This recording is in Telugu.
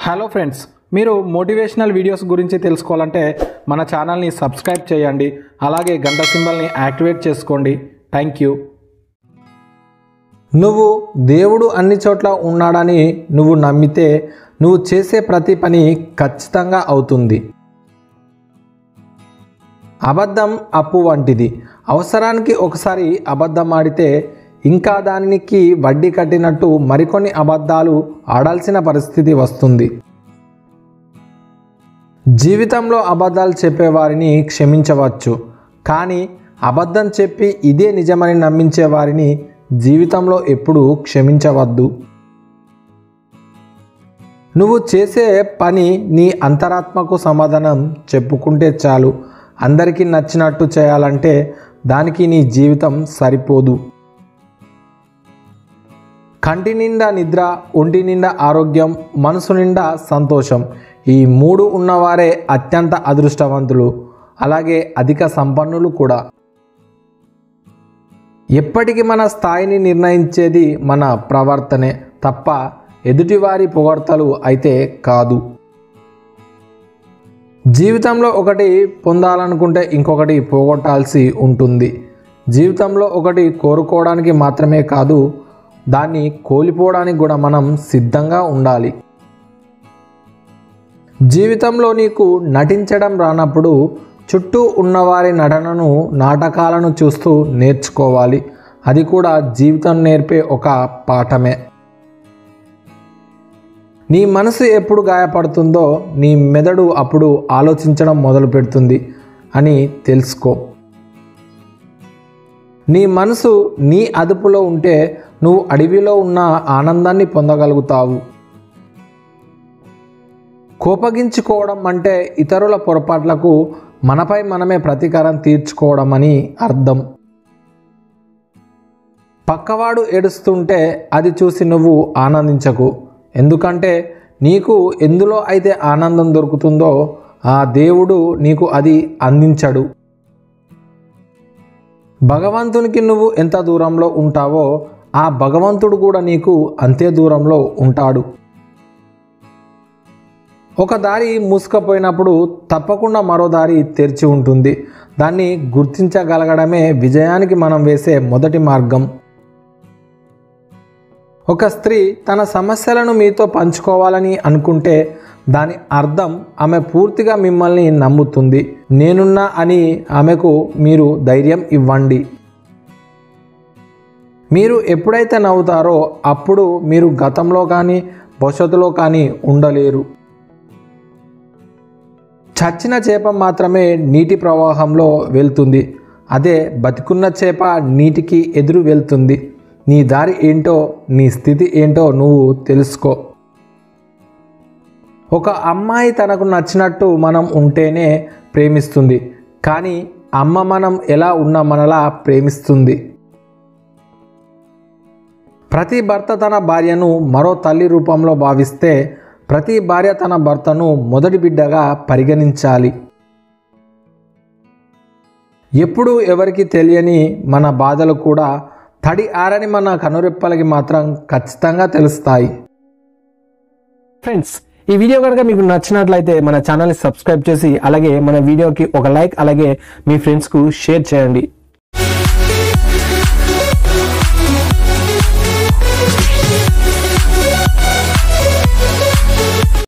హలో ఫ్రెండ్స్ మీరు మోటివేషనల్ వీడియోస్ గురించి తెలుసుకోవాలంటే మన ఛానల్ని సబ్స్క్రైబ్ చేయండి అలాగే గంట సింబల్ని యాక్టివేట్ చేసుకోండి థ్యాంక్ యూ నువ్వు దేవుడు అన్ని చోట్ల ఉన్నాడని నువ్వు నమ్మితే నువ్వు చేసే ప్రతి పని ఖచ్చితంగా అవుతుంది అబద్ధం అప్పు వంటిది అవసరానికి ఒకసారి అబద్ధం ఆడితే ఇంకా దానికి వడ్డీ కట్టినట్టు మరికొన్ని అబద్ధాలు ఆడాల్సిన పరిస్థితి వస్తుంది జీవితంలో అబద్ధాలు చెప్పేవారిని క్షమించవచ్చు కానీ అబద్ధం చెప్పి ఇదే నిజమని నమ్మించే వారిని జీవితంలో ఎప్పుడూ క్షమించవద్దు నువ్వు చేసే పని నీ అంతరాత్మకు సమాధానం చెప్పుకుంటే చాలు అందరికీ నచ్చినట్టు చేయాలంటే దానికి నీ జీవితం సరిపోదు కంటి నిండా నిద్ర ఒంటి నిండా ఆరోగ్యం మనసు నిండా సంతోషం ఈ మూడు ఉన్నవారే అత్యంత అదృష్టవంతులు అలాగే అధిక సంపన్నులు కూడా ఎప్పటికీ మన స్థాయిని నిర్ణయించేది మన ప్రవర్తనే తప్ప ఎదుటివారి పొగడ్తలు అయితే కాదు జీవితంలో ఒకటి పొందాలనుకుంటే ఇంకొకటి పోగొట్టాల్సి ఉంటుంది జీవితంలో ఒకటి కోరుకోవడానికి మాత్రమే కాదు దాన్ని కోల్పోవడానికి కూడా మనం సిద్ధంగా ఉండాలి జీవితంలో నీకు నటించడం రానప్పుడు చుట్టూ ఉన్నవారి నటనను నాటకాలను చూస్తూ నేర్చుకోవాలి అది కూడా జీవితం నేర్పే ఒక పాఠమే నీ మనసు ఎప్పుడు గాయపడుతుందో నీ మెదడు అప్పుడు ఆలోచించడం మొదలు పెడుతుంది అని తెలుసుకో నీ మనసు నీ అదుపులో ఉంటే నువ్వు అడవిలో ఉన్న ఆనందాన్ని పొందగలుగుతావు కోపగించుకోవడం అంటే ఇతరుల పొరపాట్లకు మనపై మనమే ప్రతీకారం తీర్చుకోవడం అని అర్థం పక్కవాడు ఏడుస్తుంటే అది చూసి నువ్వు ఆనందించకు ఎందుకంటే నీకు ఎందులో అయితే ఆనందం దొరుకుతుందో ఆ దేవుడు నీకు అది అందించడు భగవంతునికి నువ్వు ఎంత దూరంలో ఉంటావో ఆ భగవంతుడు కూడా నీకు అంతే దూరంలో ఉంటాడు ఒక దారి మూసుకపోయినప్పుడు తప్పకుండా మరో దారి తెరిచి ఉంటుంది దాన్ని గుర్తించగలగడమే విజయానికి మనం వేసే మొదటి మార్గం ఒక స్త్రీ తన సమస్యలను మీతో పంచుకోవాలని అనుకుంటే దాని అర్థం ఆమె పూర్తిగా మిమ్మల్ని నమ్ముతుంది నేనున్నా అని ఆమెకు మీరు ధైర్యం ఇవ్వండి మీరు ఎప్పుడైతే నవ్వుతారో అప్పుడు మీరు గతంలో కానీ భవిష్యత్తులో కానీ ఉండలేరు చచ్చిన చేప మాత్రమే నీటి ప్రవాహంలో వెళ్తుంది అదే బతికున్న చేప నీటికి ఎదురు వెళ్తుంది నీ దారి ఏంటో నీ స్థితి ఏంటో నువ్వు తెలుసుకో ఒక అమ్మాయి తనకు నచ్చినట్టు మనం ఉంటేనే ప్రేమిస్తుంది కానీ అమ్మ మనం ఎలా ఉన్నా మనలా ప్రేమిస్తుంది ప్రతి భర్త తన భార్యను మరో తల్లి రూపంలో భావిస్తే ప్రతి భార్య తన భర్తను మొదటి బిడ్డగా పరిగణించాలి ఎప్పుడు ఎవరికి తెలియని మన బాధలు కూడా తడి ఆరని మన కనురెప్పలకి మాత్రం ఖచ్చితంగా తెలుస్తాయి ఫ్రెండ్స్ ఈ వీడియో కనుక మీకు నచ్చినట్లయితే మన ఛానల్ని సబ్స్క్రైబ్ చేసి అలాగే మన వీడియోకి ఒక లైక్ అలాగే మీ ఫ్రెండ్స్కు షేర్ చేయండి